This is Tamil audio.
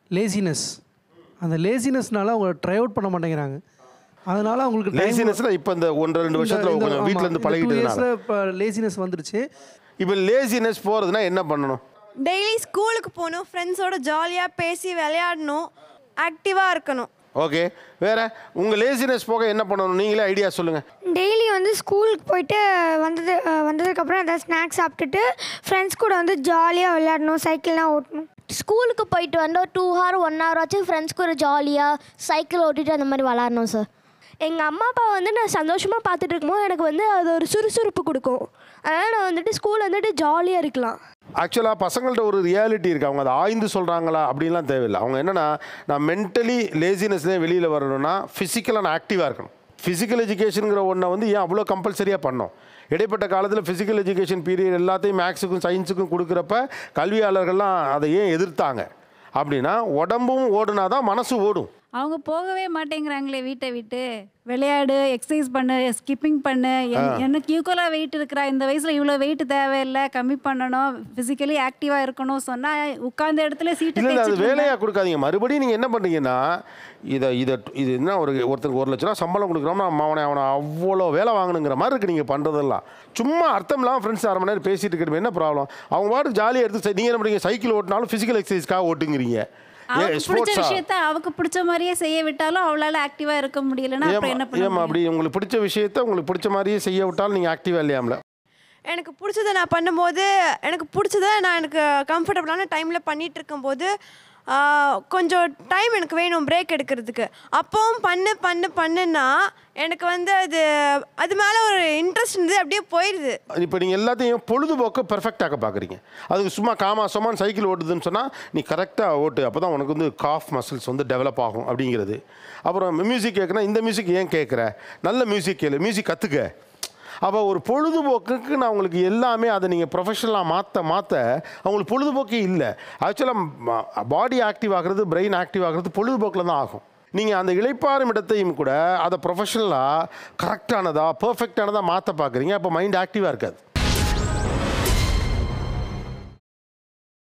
லேசினஸ் அந்த லேசினஸ்னால அவங்க ட்ரை அவுட் பண்ண மாட்டேங்கிறாங்க அதனால அவங்களுக்கு time- லேசினஸ்ல இப்போ இந்த ஒன்றரை ரெண்டு வருஷத்துல இந்த- கொஞ்சம் ஆமா, வீட்ல இருந்து இந்த two பழகிட்டதுனால yearsல இப்போ லேசினஸ் வந்துருச்சு இப்போ லேசினஸ் போறதுன்னா என்ன பண்ணணும் டெய்லி ஸ்கூலுக்கு போகணும் ஃப்ரெண்ட்ஸோட ஜாலியாக பேசி விளையாடணும் ஆக்டிவாக இருக்கணும் ஓகே வேற உங்க லேசினஸ் போக என்ன பண்ணணும் நீங்களே ஐடியா சொல்லுங்க டெய்லி வந்து ஸ்கூலுக்கு போயிட்டு வந்தது அஹ் வந்ததுக்கப்புறம் ஏதாவது ஸ்நாக்ஸ் சாப்பிட்டுட்டு ஃப்ரெண்ட்ஸ் கூட வந்து ஜாலியாக விளையாடணும் சைக்கிள்லாம் ஓட்டணும் ஸ்கூலுக்கு போயிட்டு வந்து ஒரு டூ ஹவர் ஒன் ஹவர் ஆச்சு ஃப்ரெண்ட்ஸ் கூட ஜாலியாக சைக்கிள் ஓட்டிட்டு அந்த மாதிரி விளாட்ணும் சார் எங்கள் அம்மா அப்பா வந்து நான் சந்தோஷமாக பார்த்துட்டு இருக்கும்போது எனக்கு வந்து அது ஒரு சுறுசுறுப்பு கொடுக்கும் அதனால் நான் வந்துட்டு ஸ்கூல் வந்துட்டு ஜாலியாக இருக்கலாம் ஆக்சுவலாக பசங்கள்ட்ட ஒரு ரியாலிட்டி இருக்குது அவங்க அதை ஆய்ந்து சொல்கிறாங்களா அப்படின்லாம் தேவையில்லை அவங்க என்னென்னா நான் மென்டலி லேசினஸ்லேயே வெளியில் வரணும்னா ஃபிசிக்கலாக நான் ஆக்டிவாக இருக்கணும் ஃபிசிக்கல் எஜுகேஷனுங்கிற ஒன்றை வந்து ஏன் அவ்வளோ கம்பல்சரியாக பண்ணோம் இடைப்பட்ட காலத்தில் ஃபிசிக்கல் எஜுகேஷன் பீரியட் எல்லாத்தையும் மேக்ஸுக்கும் சயின்ஸுக்கும் கொடுக்குறப்ப கல்வியாளர்கள்லாம் அதை ஏன் எதிர்த்தாங்க அப்படின்னா உடம்பும் ஓடுனா தான் மனசு ஓடும் அவங்க போகவே மாட்டேங்கிறாங்களே வீட்டை விட்டு விளையாடு எக்ஸசைஸ் பண்ணு ஸ்கிப்பிங் பண்ணு என்- எனக்கு ஈக்குவலாக வெயிட் இருக்கிறா இந்த வயசில் இவ்வளோ வெயிட் தேவையில்லை கம்மி பண்ணணும் ஃபிசிக்கலி ஆக்டிவாக இருக்கணும் சொன்னால் உட்கார்ந்த இடத்துல சீட்டு இல்லை அது தேய்ச்சிட்டு இருந்தா- வேலையாக கொடுக்காதீங்க மறுபடியும் நீங்கள் என்ன பண்ணுறீங்கன்னா இதை இதை இது என்ன ஒரு ஒருத்தருக்கு ஒரு லட்ச ரூபா சம்பளம் கொடுக்குறோம்னா நம்ம அவனை அவனை அவ்வளோ வேலை வாங்கணுங்கிற மாதிரி இருக்குது நீங்கள் பண்ணுறதெல்லாம் சும்மா அர்த்தம் இல்லாமல் ஃப்ரெண்ட்ஸ் அரை மணி நேரம் பேசிட்டு இருக்கிறது என்ன ப்ராப்ளம் அவங்க பாட்டுக்கு ஜாலியாக எடுத்து நீங்கள் என்ன பண்ணுறீங்க சைக்கிள் ஓட்டினாலும் ஃபிசிக்கல் எக்ஸசைஸ்க்காக ஓட்டுங்கிறீங்க ஏ அவளுக்கு பிடிச்ச ஸ்போர்ட்ஸா விஷயத்த அவக்கு பிடிச்ச மாதிரியே செய்ய விட்டாலும் அவளால ஆக்டிவா இருக்க முடியலன்னா அப்புறம் என்ன ஏமா பண்ண ஏமா அப்படி உங்களுக்கு பிடிச்ச விஷயத்த உங்களுக்கு பிடிச்ச மாதிரியே செய்ய விட்டாலும் நீங்கள் ஆக்டிவாக இல்லையாம்ல எனக்கு பிடிச்சதை நான் பண்ணும்போது எனக்கு பிடிச்சதை நான் எனக்கு கம்ஃபர்டபுளான டைமில் பண்ணிட்டு இருக்கும்போது ஆஹ், கொஞ்சம் டைம் எனக்கு வேணும் பிரேக் எடுக்கிறதுக்கு அப்பவும் பண்ணு பண்ணு பண்ணுன்னா எனக்கு வந்து அது அது மேலே ஒரு இன்ட்ரெஸ்ட் இருந்து அப்படியே போயிடுது இப்போ நீங்கள் எல்லாத்தையும் பொழுதுபோக்கு பெர்ஃபெக்டாக பார்க்குறீங்க அதுக்கு சும்மா காமா சும்மான்னு சைக்கிள் ஓட்டுதுன்னு சொன்னால் நீ கரெக்டாக ஓட்டு அப்போ தான் உனக்கு வந்து காஃப் மசில்ஸ் வந்து டெவலப் ஆகும் அப்படிங்கிறது அப்புறம் மியூசிக் கேட்குனா இந்த மியூசிக் ஏன் கேட்குற நல்ல மியூசிக் கேளு மியூசிக் கற்றுக்க அப்போ ஒரு பொழுதுபோக்குக்கு நான் உங்களுக்கு எல்லாமே அதை நீங்கள் ப்ரொஃபஷனலாக மாற்ற மாற்ற அவங்களுக்கு பொழுதுபோக்கே இல்லை ஆக்சுவலாக பாடி ஆக்டிவ் ஆகிறது பிரெயின் ஆக்டிவ் ஆகிறது பொழுதுபோக்கில் தான் ஆகும் நீங்கள் அந்த இளைப்பாறும் இடத்தையும் கூட அதை ப்ரொஃபஷனலாக கரெக்டானதா பர்ஃபெக்டானதாக மாற்ற பார்க்குறீங்க அப்போ மைண்ட் ஆக்டிவாக இருக்காது